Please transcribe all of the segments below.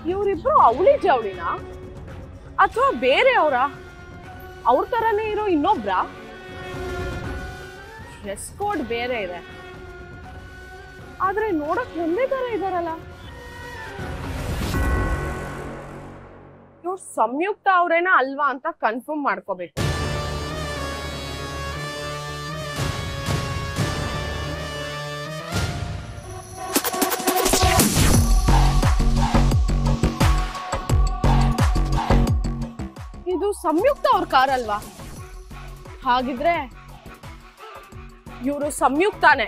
ಇವರಿಬ್ರು ಅವಳಿ ಜವಳಿನ ಅಥವಾ ಬೇರೆ ಅವರ ಅವ್ರ ತರನೇ ಇರೋ ಇನ್ನೊಬ್ರ ಡ್ರೆಸ್ ಕೋಡ್ ಬೇರೆ ಇದೆ ಆದ್ರೆ ನೋಡಕ್ ಒಂದೇ ತರ ಇದಾರಲ್ಲ ಇವ್ರು ಸಂಯುಕ್ತ ಅವ್ರೇನ ಅಲ್ವಾ ಅಂತ ಕನ್ಫರ್ಮ್ ಮಾಡ್ಕೋಬೇಕು ಇದು ಸಂಯುಕ್ತ ಅವ್ರ ಕಾರ್ ಅಲ್ವಾ ಹಾಗಿದ್ರೆ ಇವರು ಸಂಯುಕ್ತಾನೆ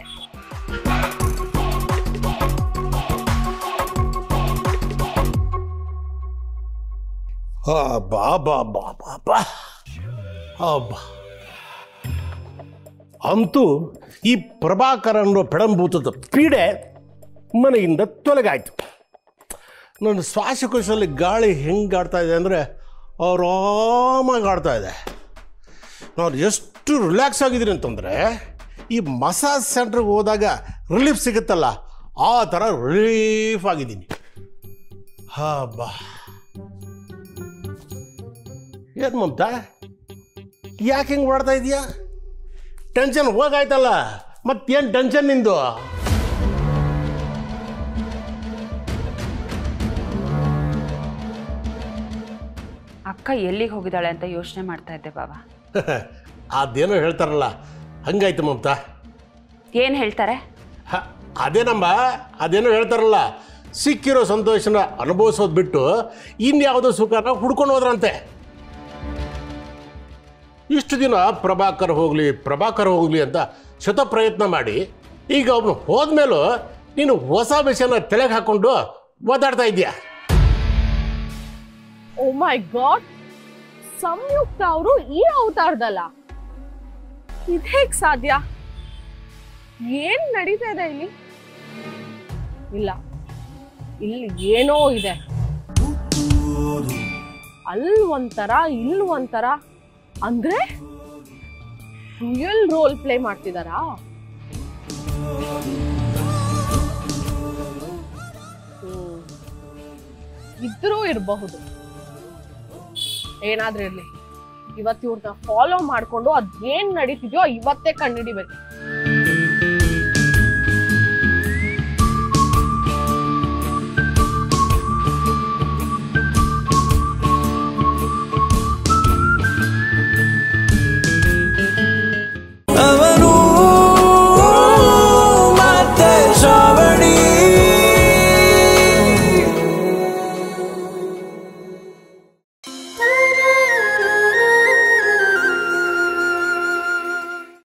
ಬಾ ಬಾ ಬಾ ಬಾ ಬಾ ಅಬ್ಬಾ ಅಂತೂ ಈ ಪ್ರಭಾಕರ್ ಅನ್ನೋ ಪೆಡಂಭೂತದ ಪೀಡೆ ಮನೆಯಿಂದ ತೊಲಗಾಯ್ತು ನನ್ನ ಶ್ವಾಸಕೋಶದಲ್ಲಿ ಗಾಳಿ ಹೆಂಗೆ ಆಡ್ತಾ ಇದೆ ಅಂದರೆ ಆರಾಮಾಗಿ ಆಡ್ತಾ ಇದೆ ನಾನು ಎಷ್ಟು ರಿಲ್ಯಾಕ್ಸ್ ಆಗಿದ್ದೀನಿ ಅಂತಂದರೆ ಈ ಮಸಾಜ್ ಸೆಂಟ್ರಿಗೆ ಹೋದಾಗ ರಿಲೀಫ್ ಸಿಗುತ್ತಲ್ಲ ಆ ಥರ ರಿಲೀಫ್ ಆಗಿದ್ದೀನಿ ಹಾ ಬಾ ಏನು ಮಮತಾ ಯಾಕೆ ಹಿಂಗೆ ಮಾಡ್ತಾ ಇದೀಯಾ ಟೆನ್ಷನ್ ಹೋಗಾಯ್ತಲ್ಲ ಮತ್ತೇನು ಟೆನ್ಷನ್ ನಿಂದು ಅಕ್ಕ ಎಲ್ಲಿಗೆ ಹೋಗಿದ್ದಾಳೆ ಅಂತ ಯೋಚನೆ ಮಾಡ್ತಾ ಇದ್ದೆ ಬಾಬಾ ಅದೇನೋ ಹೇಳ್ತಾರಲ್ಲ ಹಂಗಾಯ್ತು ಮಮತಾ ಏನು ಹೇಳ್ತಾರೆ ಹ, ಅದೇನಮ್ಮ ಅದೇನೋ ಹೇಳ್ತಾರಲ್ಲ ಸಿಕ್ಕಿರೋ ಸಂತೋಷನ ಅನುಭವಿಸೋದು ಬಿಟ್ಟು ಇನ್ಯಾವುದೋ ಸುಖನ ಹುಡ್ಕೊಂಡು ಹೋದ್ರಂತೆ ಇಷ್ಟು ದಿನ ಪ್ರಭಾಕರ್ ಹೋಗಲಿ ಪ್ರಭಾಕರ್ ಹೋಗಲಿ ಅಂತ ಶತ ಪ್ರಯತ್ನ ಮಾಡಿ ಈಗ ಅವನು ಹೋದ್ಮೇಲೂ ನೀನು ಹೊಸ ವಿಷಯನ ತಲೆಗೆ ಹಾಕೊಂಡು ಓದಾಡ್ತಾ ಇದೀಯ ಓ ಮೈ ಗಾಡ್ ಸಂಯುಕ್ತ ಅವರು ಈ ಅವತಾರದಲ್ಲ ಇದ್ ಹೇಗ್ ಸಾಧ್ಯ ಏನ್ ನಡೀತಾ ಇದೆ ಇಲ್ಲಿ ಇಲ್ಲ ಇಲ್ಲಿ ಏನೋ ಇದೆ ಅಲ್ಲಿ ಒಂಥರ ಇಲ್ಲಿ ಒಂಥರ ಅಂದ್ರೆ ರಿಯಲ್ ರೋಲ್ ಪ್ಲೇ ಮಾಡ್ತಿದಾರಾ ಹ್ಮ್. ಇದ್ರೂ ಇರಬಹುದು ಏನಾದ್ರೂ ಇರ್ಲಿ ಇವತ್ತು ಇವ್ರನ್ನ ಫಾಲೋ ಮಾಡ್ಕೊಂಡು ಅದೇನ್ ನಡೀತಿದ್ಯೋ ಇವತ್ತೇ ಕಂಡಿಡಿಬೇಕು